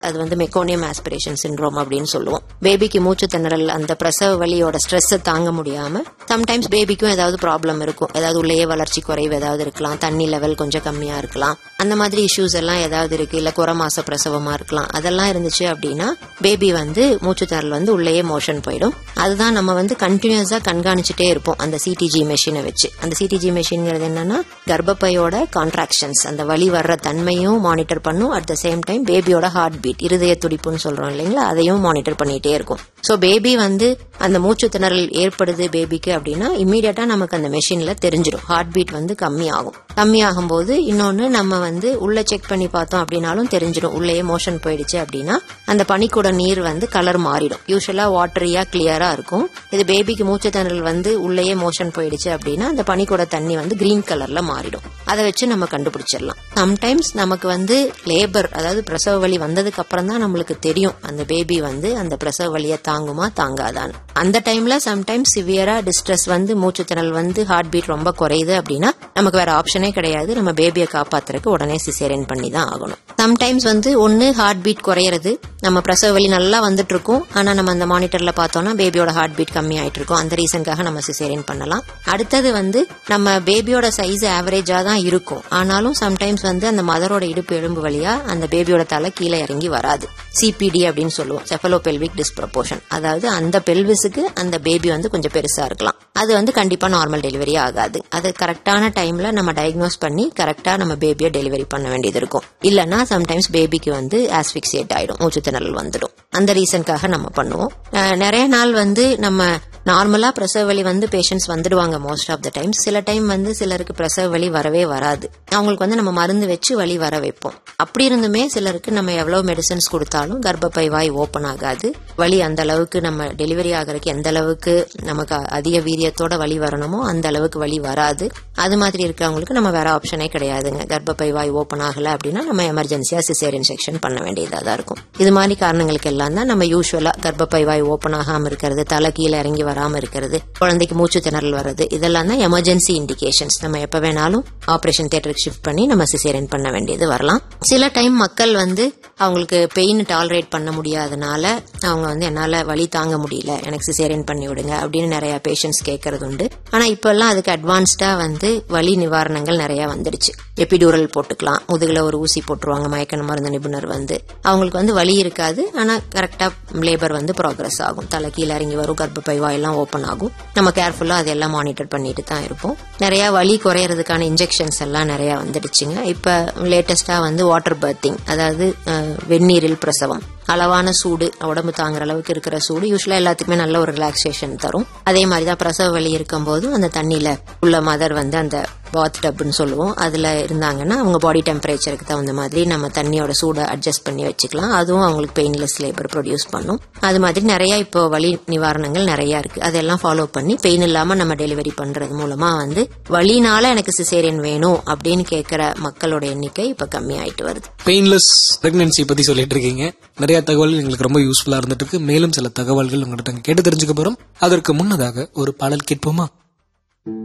அது வந்து meconium aspiration syndrome அப்படின்னு சொல்லுவோம் பேபிக்கு மூச்சு திணறல் அந்த பிரசவ வலியோட ஸ்ட்ரெஸ் தாங்க முடியாம சம்டைம்ஸ் பேபிக்கும் ஏதாவது ப்ராப்ளம் இருக்கும் ஏதாவது உள்ளேயே வளர்ச்சி குறைவு ஏதாவது இருக்கலாம் தண்ணி லெவல் கொஞ்சம் கம்மியா இருக்கலாம் அந்த மாதிரி இஷ்யூஸ் எல்லாம் ஏதாவது இருக்கு இல்ல குறை மாச பிரசவமா இருக்கலாம் அதெல்லாம் இருந்துச்சு அப்படின்னா பேபி வந்து மூச்சு திணறல் வந்து உள்ளேயே மோஷன் போயிடும் அதுதான் நம்ம வந்து கண்டினியூஸா கண்காணிச்சுட்டே இருப்போம் அந்த சிடிஜி மெஷினை வச்சு அந்த சிடிஜி மெஷின்ங்கிறது என்னன்னா கர்ப்பப்பையோட கான்ட்ராக்ஷன்ஸ் அந்த வலி வர்ற தன்மையும் மானிட்டர் பண்ணும் அட் த சேம் டைம் பேபியோட ஹார்ட் பீட் இருதய துடிப்புன்னு சொல்றோம் இல்லைங்களா அதையும் மானிட்டர் பண்ணிட்டே இருக்கும் ஸோ பேபி வந்து அந்த மூச்சு திணறல் ஏற்படுது பேபிக்கு அப்படின்னா இம்மீடியட்டா நமக்கு அந்த மெஷின்ல தெரிஞ்சிடும் ஹார்ட் பீட் வந்து கம்மி ஆகும் கம்மி ஆகும்போது இன்னொன்னு நம்ம வந்து உள்ள செக் பண்ணி பார்த்தோம் அப்படின்னாலும் தெரிஞ்சிடும் உள்ளேயே மோஷன் போயிடுச்சு அப்படின்னா அந்த பனிக்கூட நீர் வந்து கலர் மாறிடும் யூஸ்வலா வாட்டரியா கிளியரா இருக்கும் இது பேபிக்கு மூச்சு திணறல் வந்து உள்ளேயே மோஷன் போயிடுச்சு அப்படின்னா அந்த பனிக்கூட தண்ணி வந்து கிரீன் கலர்ல மாறிடும் அதை வச்சு நம்ம கண்டுபிடிச்சிடலாம் சம்டைம்ஸ் நமக்கு வந்து லேபர் அதாவது பிரசவ வலி வந்ததுக்கு அப்புறம் தான் நம்மளுக்கு தெரியும் அந்த பேபி வந்து அந்த பிரசவ வலியை தாங்குமா தாங்காதான்னு அந்த டைம்ல சம்டைம்ஸ் சிவியரா டிஸ்ட்ரெஸ் வந்து மூச்சு திணறல் வந்து ஹார்ட் பீட் ரொம்ப குறையுது அப்படின்னா நமக்கு வேற ஆப்ஷனே கிடையாது நம்ம பேபியை காப்பாத்துறதுக்கு உடனே சிசேரியன் பண்ணி தான் ஆகணும் சம்டைம்ஸ் வந்து ஒன்னு ஹார்ட் பீட் குறையிறது நம்ம பிரசவ வலி நல்லா வந்துட்டு இருக்கும் ஆனா நம்ம அந்த மானிட்டர்ல பார்த்தோம்னா பேபியோட ஹார்ட் பீட் கம்மி ஆயிட்டு இருக்கும் அந்த ரீசனுக்காக நம்ம சிசேரியன் பண்ணலாம் அடுத்தது வந்து நம்ம பேபியோட சைஸ் ஆவரேஜா தான் இருக்கும் ஆனாலும் சம்டைம்ஸ் வந்து அந்த மதரோட இடுப்பு எலும்பு வழியா அந்த பேபியோட தலை கீழே இறங்கி வராது சிபிடி அப்படின்னு சொல்லுவோம் செஃபலோபெல்விக் டிஸ்ப்ரப்போர்ஷன் அதாவது அந்த பெல்விஸுக்கு அந்த பேபி வந்து கொஞ்சம் பெருசா இருக்கலாம் அது வந்து கண்டிப்பா நார்மல் டெலிவரி ஆகாது அது கரெக்டான டைம்ல நம்ம டயக்னோஸ் பண்ணி கரெக்டா நம்ம பேபியை டெலிவரி பண்ண வேண்டியது இருக்கும் இல்லனா சம்டைம்ஸ் பேபிக்கு வந்து ஆஸ்பிக்சியேட் ஆயிடும் மூச்சு திணறல் வந்துடும் அந்த ரீசனுக்காக நம்ம பண்ணுவோம் அஹ் நிறைய நாள் வந்து நம்ம நார்மலா பிரசவ வலி வந்து பேஷண்ட்ஸ் வந்துடுவாங்க மோஸ்ட் ஆஃப் த டைம் சில டைம் வந்து சிலருக்கு பிரசவ வலி வரவே வராது அவங்களுக்கு வந்து நம்ம மருந்து வச்சு வலி வர வைப்போம் அப்படி இருந்துமே சிலருக்கு நம்ம எவ்வளவு மெடிசன்ஸ் கொடுத்தாலும் கர்ப்பப்பை வாய் ஓப்பன் ஆகாது வலி அந்த அளவுக்கு நம்ம டெலிவரி ஆகிறதுக்கு எந்த அளவுக்கு நமக்கு அதிக வீரியத்தோட வலி வரணுமோ அந்த அளவுக்கு வலி வராது அது மாதிரி இருக்கிறவங்களுக்கு நம்ம வேற ஆப்ஷனே கிடையாதுங்க கர்ப்பப்பை வாய் ஓப்பன் ஆகல அப்படின்னா நம்ம எமர்ஜென்சியா சிசேரியன் செக்ஷன் பண்ண வேண்டியதா தான் இருக்கும் இது மாதிரி காரணங்களுக்கு எல்லாம் தான் நம்ம யூஸ்வலா கர்ப்பப்பை வாய் ஓப்பன் ஆகாம இருக்கிறது தலை கீழே இறங்கி வராம இருக்கிறது குழந்தைக்கு மூச்சு திணறல் வர்றது இதெல்லாம் தான் எமர்ஜென்சி இண்டிகேஷன்ஸ் நம்ம எப்ப வேணாலும் ஆபரேஷன் தியேட்டருக்கு ஷிஃப்ட் பண்ணி நம்ம சிசேரியன் பண்ண வேண்டியது வரலாம் சில டைம் மக்கள் வந்து அவங்களுக்கு பெயின் டாலரேட் பண்ண முடியாதனால அவங்க வந்து என்னால வலி தாங்க முடியல எனக்கு சிசேரியன் பண்ணி விடுங்க அப்படின்னு நிறைய பேஷண்ட்ஸ் கேட்கறது உண்டு ஆனா இப்ப எல்லாம் அதுக்கு அட்வான்ஸ்டா வந்து வலி நிவாரணங்கள் நிறைய வந்துடுச்சு எபிடூரல் போட்டுக்கலாம் முதுகுல ஒரு ஊசி போட்டுருவாங்க மயக்க மருந்து நிபுணர் வந்து அவங்களுக்கு வந்து வலி இருக்காது ஆனா கரெக்டா லேபர் வந்து ப்ராக்ரஸ் ஆகும் தலை கீழே இறங்கி வரும் கர்ப்பப்பை வாயெல்லாம் ஓப்பன் ஆகும் நம்ம கேர்ஃபுல்லா அதெல்லாம் மானிட்டர் பண்ணிட்டு தான் இருப்போம் நிறைய வலி குறையறதுக்கான இன்ஜெக்ஷன்ஸ் எல்லாம் நிறைய வந்துடுச்சுங்க இப்ப லேட்டஸ்டா வந்து வாட்டர் பர்த்திங் அதாவது அஹ், வெந்நீரில் பிரசவம் அளவான சூடு உடம்பு தாங்குற அளவுக்கு இருக்கிற சூடு யூஸ்வலா எல்லாத்துக்குமே நல்ல ஒரு ரிலாக்ஸேஷன் தரும் அதே மாதிரி தான் பிரசவ வலி இருக்கும்போது அந்த தண்ணியில உள்ள மதர் வந்து அந்த பாத் டப்னு சொல்லுவோம் அதுல இருந்தாங்கன்னா அவங்க பாடி டெம்பரேச்சருக்கு தகுந்த மாதிரி நம்ம தண்ணியோட சூடை அட்ஜஸ்ட் பண்ணி வச்சுக்கலாம் அதுவும் அவங்களுக்கு பெயின்லெஸ் லேபர் ப்ரொடியூஸ் பண்ணும் அது மாதிரி நிறைய இப்போ வலி நிவாரணங்கள் நிறைய இருக்கு அதெல்லாம் ஃபாலோ பண்ணி பெயின் இல்லாம நம்ம டெலிவரி பண்றது மூலமா வந்து வலினால எனக்கு சிசேரியன் வேணும் அப்படின்னு கேட்கிற மக்களோட எண்ணிக்கை இப்ப கம்மி ஆயிட்டு வருது பெயின்லெஸ் பிரெக்னன்சி பத்தி சொல்லிட்டு இருக்கீங்க நிறைய தகவல்கள் எங்களுக்கு ரொம்ப யூஸ்ஃபுல்லா இருந்துட்டு இருக்கு மேலும் சில தகவல்கள் உங்கள்கிட்ட கேட்டு தெரிஞ்சுக்க போறோம் அதற்கு முன்னதாக ஒரு பாடல் கேட்போமா